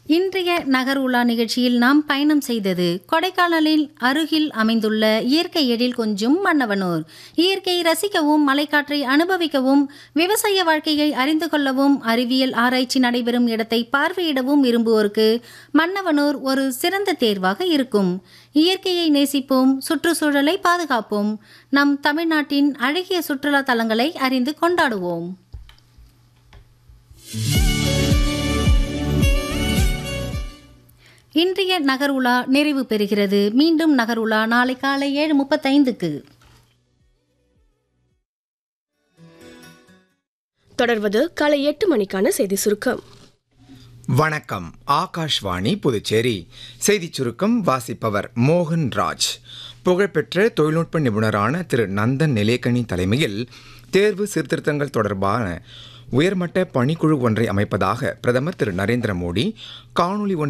இன்றைய நகர் உலா நிகழ்ச்சியில் நாம் பயணம் செய்தது கொடைக்கானலில் அருகில் அமைந்துள்ள இயற்கை எழில் கொஞ்சும் மன்னவனூர் இயற்கையை ரசிக்கவும் மலைக்காற்றை அனுபவிக்கவும் விவசாய வாழ்க்கையை அறிந்து கொள்ளவும் அறிவியல் ஆராய்ச்சி நடைபெறும் இடத்தை பார்வையிடவும் விரும்புவோருக்கு மன்னவனூர் ஒரு சிறந்த தேர்வாக இருக்கும் இயற்கையை நேசிப்போம் சுற்றுச்சூழலை பாதுகாப்போம் நம் தமிழ்நாட்டின் அழகிய சுற்றுலா தலங்களை அறிந்து கொண்டாடுவோம் இன்றைய நகர் உலா நிறைவு பெறுகிறது மீண்டும் நகர் உலா நாளை காலை ஏழு முப்பத்தைந்துக்கு தொடர்வது காலை எட்டு மணிக்கான செய்தி சுருக்கம் வணக்கம் ஆகாஷ்வாணி புதுச்சேரி செய்திச் சுருக்கம் வாசிப்பவர் மோகன் ராஜ் புகழ்பெற்ற தொழில்நுட்ப நிபுணரான திரு நந்தன் நிலேக்கனி தலைமையில் தேர்வு சீர்திருத்தங்கள் தொடர்பான உயர்மட்ட பணிக்குழு ஒன்றை அமைப்பதாக பிரதமர் திரு நரேந்திர மோடி காணொலி ஒன்றில்